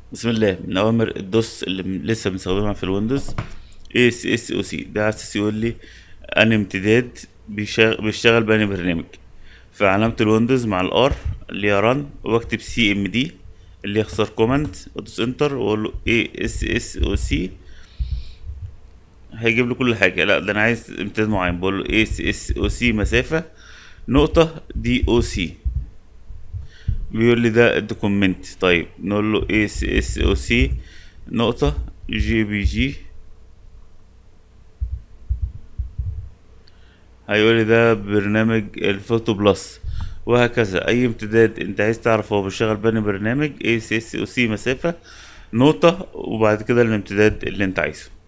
بسم الله من اوامر الدوس اللي م- لسه بنستخدمها في الويندوز اس اس او سي ده على اساس يقول لي ان امتداد بيشغل, بيشتغل بأنهي برنامج فعلامة الويندوز مع الار اللي هي ران واكتب سي ام دي اللي يخسر كوماند وادوس انتر واقول له اي اس اس او سي هيجيب لي كل حاجة لا ده انا عايز امتداد معين بقول له اي اس اس او سي مسافة نقطة دي او سي بيقول لي ده الدوكومنت طيب نقول له اس اس او سي نقطة جي بي جي هيقول لي ده برنامج الفوتو بلس وهكذا اي امتداد انت عايز تعرف هو بيشتغل بأنهي برنامج اس اس او سي مسافة نقطة وبعد كده الامتداد اللي انت عايزه